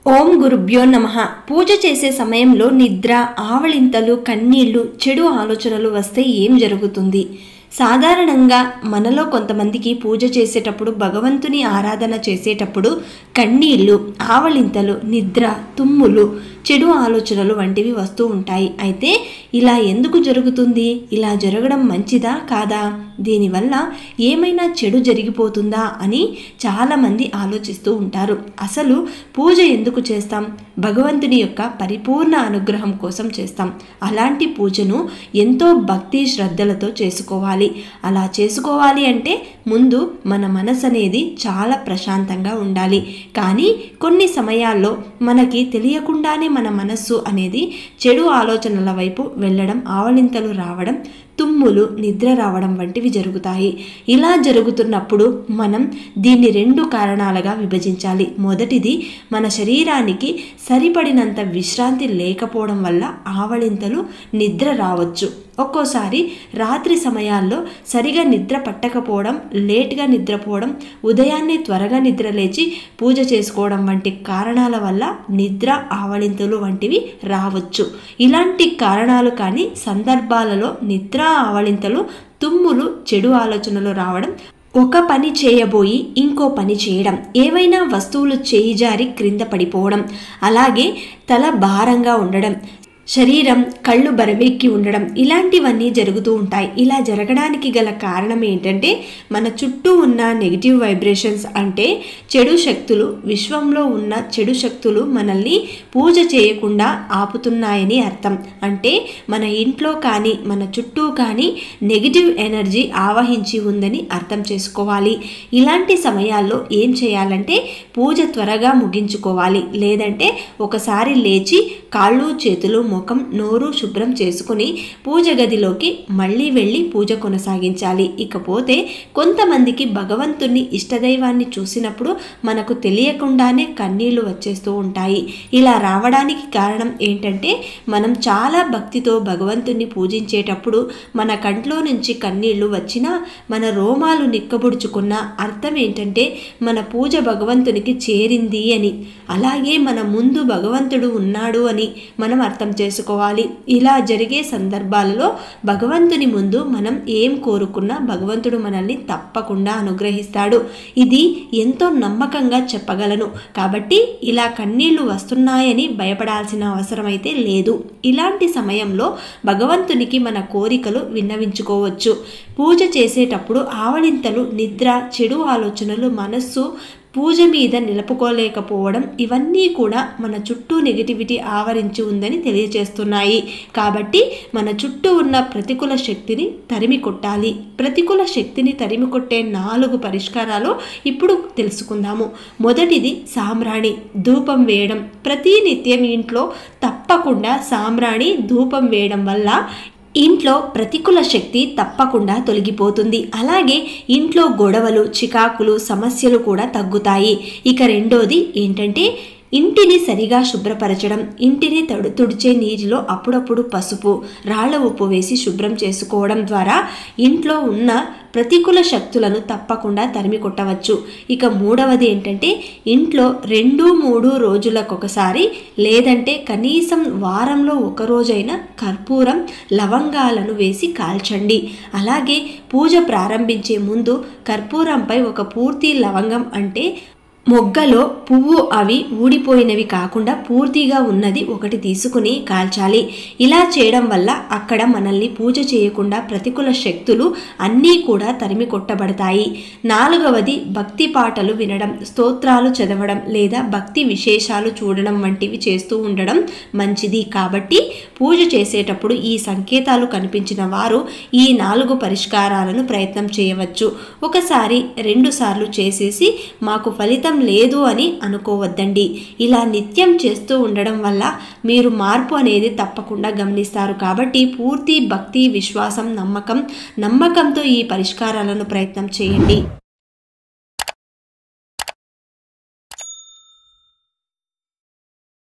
ఓం గురుభ్యో నమ పూజ చేసే సమయంలో నిద్ర ఆవలింతలు కన్నీళ్లు చెడు ఆలోచనలు వస్తే ఏం జరుగుతుంది సాధారణంగా మనలో కొంతమందికి పూజ చేసేటప్పుడు భగవంతుని ఆరాధన చేసేటప్పుడు కన్నీళ్లు ఆవలింతలు నిద్ర తుమ్ములు చెడు ఆలోచనలు వంటివి వస్తూ ఉంటాయి అయితే ఇలా ఎందుకు జరుగుతుంది ఇలా జరగడం మంచిదా కాదా దీనివల్ల ఏమైనా చెడు జరిగిపోతుందా అని చాలామంది ఆలోచిస్తూ ఉంటారు అసలు పూజ ఎందుకు చేస్తాం భగవంతుని యొక్క పరిపూర్ణ అనుగ్రహం కోసం చేస్తాం అలాంటి పూజను ఎంతో భక్తి శ్రద్ధలతో చేసుకోవాలి అలా చేసుకోవాలి అంటే ముందు మన మనసు అనేది చాలా ప్రశాంతంగా ఉండాలి కానీ కొన్ని సమయాల్లో మనకి తెలియకుండానే మన మనస్సు అనేది చెడు ఆలోచనల వైపు వెళ్ళడం ఆవలింతలు రావడం తుమ్ములు నిద్ర రావడం వంటివి జరుగుతాయి ఇలా జరుగుతున్నప్పుడు మనం దీన్ని రెండు కారణాలుగా విభజించాలి మొదటిది మన శరీరానికి సరిపడినంత విశ్రాంతి లేకపోవడం వల్ల ఆవలింతలు నిద్ర రావచ్చు ఒక్కోసారి రాత్రి సమయాల్లో సరిగా నిద్ర పట్టకపోవడం లేట్గా నిద్రపోవడం ఉదయాన్నే త్వరగా నిద్ర లేచి పూజ చేసుకోవడం వంటి కారణాల వల్ల నిద్ర ఆవలింతలు వంటివి రావచ్చు ఇలాంటి కారణాలు కానీ సందర్భాలలో నిద్ర ఆవలింతలు తుమ్ములు చెడు ఆలోచనలు రావడం ఒక పని చేయబోయి ఇంకో పని చేయడం ఏవైనా వస్తువులు చేయి జారి క్రింద పడిపోవడం అలాగే తల భారంగా ఉండడం శరీరం కళ్ళు బరవెక్కి ఉండడం ఇలాంటివన్నీ జరుగుతూ ఉంటాయి ఇలా జరగడానికి గల కారణం ఏంటంటే మన చుట్టూ ఉన్న నెగిటివ్ వైబ్రేషన్స్ అంటే చెడు శక్తులు విశ్వంలో ఉన్న చెడు శక్తులు మనల్ని పూజ చేయకుండా ఆపుతున్నాయని అర్థం అంటే మన ఇంట్లో కానీ మన చుట్టూ కానీ నెగిటివ్ ఎనర్జీ ఆవహించి ఉందని అర్థం చేసుకోవాలి ఇలాంటి సమయాల్లో ఏం చేయాలంటే పూజ త్వరగా ముగించుకోవాలి లేదంటే ఒకసారి లేచి కాళ్ళు చేతులు ముఖం నోరు శుభ్రం చేసుకుని పూజ గదిలోకి మళ్ళీ వెళ్ళి పూజ కొనసాగించాలి ఇకపోతే కొంతమందికి భగవంతుని ఇష్టదైవాన్ని చూసినప్పుడు మనకు తెలియకుండానే కన్నీళ్లు వచ్చేస్తూ ఉంటాయి ఇలా రావడానికి కారణం ఏంటంటే మనం చాలా భక్తితో భగవంతుని పూజించేటప్పుడు మన కంట్లో నుంచి కన్నీళ్లు వచ్చినా మన రోమాలు నిక్కబుడుచుకున్న అర్థం ఏంటంటే మన పూజ భగవంతునికి చేరింది అని అలాగే మన ముందు భగవంతుడు ఉన్నాడు అని మనం అర్థం చేసుకోవాలి ఇలా జరిగే సందర్భాలలో భగవంతుని ముందు మనం ఏం కోరుకున్నా భగవంతుడు మనల్ని తప్పకుండా అనుగ్రహిస్తాడు ఇది ఎంతో నమ్మకంగా చెప్పగలను కాబట్టి ఇలా కన్నీళ్లు వస్తున్నాయని భయపడాల్సిన అవసరం అయితే లేదు ఇలాంటి సమయంలో భగవంతునికి మన కోరికలు విన్నవించుకోవచ్చు పూజ చేసేటప్పుడు ఆవలింతలు నిద్ర చెడు ఆలోచనలు మనస్సు పూజ మీద నిలుపుకోలేకపోవడం ఇవన్నీ కూడా మన చుట్టూ నెగిటివిటీ ఆవరించి ఉందని తెలియజేస్తున్నాయి కాబట్టి మన చుట్టూ ఉన్న ప్రతికూల శక్తిని తరిమి కొట్టాలి ప్రతికూల శక్తిని తరిమి కొట్టే నాలుగు పరిష్కారాలు ఇప్పుడు తెలుసుకుందాము మొదటిది సాంబ్రాణి ధూపం వేయడం ప్రతి నిత్యం ఇంట్లో తప్పకుండా సాంబ్రాణి ధూపం వేయడం వల్ల ఇంట్లో ప్రతికూల శక్తి తప్పకుండా తొలగిపోతుంది అలాగే ఇంట్లో గొడవలు చికాకులు సమస్యలు కూడా తగ్గుతాయి ఇక రెండోది ఏంటంటే ఇంటిని సరిగా శుభ్రపరచడం ఇంటిని తడు తుడిచే నీటిలో అప్పుడప్పుడు పసుపు రాళ్ల ఉప్పు వేసి శుభ్రం చేసుకోవడం ద్వారా ఇంట్లో ఉన్న ప్రతికూల శక్తులను తప్పకుండా తరిమి కొట్టవచ్చు ఇక మూడవది ఏంటంటే ఇంట్లో రెండు మూడు రోజులకొకసారి లేదంటే కనీసం వారంలో ఒక రోజైనా కర్పూరం లవంగాలను వేసి కాల్చండి అలాగే పూజ ప్రారంభించే ముందు కర్పూరంపై ఒక పూర్తి లవంగం అంటే మొగ్గలో పువ్వు అవి ఊడిపోయినవి కాకుండా పూర్తిగా ఉన్నది ఒకటి తీసుకుని కాల్చాలి ఇలా చేయడం వల్ల అక్కడ మనల్ని పూజ చేయకుండా ప్రతికూల శక్తులు అన్నీ కూడా తరిమి కొట్టబడతాయి నాలుగవది భక్తి పాటలు వినడం స్తోత్రాలు చదవడం లేదా భక్తి విశేషాలు చూడడం వంటివి చేస్తూ ఉండడం మంచిది కాబట్టి పూజ చేసేటప్పుడు ఈ సంకేతాలు కనిపించిన వారు ఈ నాలుగు పరిష్కారాలను ప్రయత్నం చేయవచ్చు ఒకసారి రెండు సార్లు చేసేసి మాకు ఫలితం లేదు అని అనుకోవద్దండి ఇలా నిత్యం చేస్తూ ఉండడం వల్ల మీరు మార్పు అనేది తప్పకుండా గమనిస్తారు కాబట్టి పూర్తి భక్తి విశ్వాసం నమ్మకం నమ్మకంతో ఈ పరిష్కారాలను ప్రయత్నం చేయండి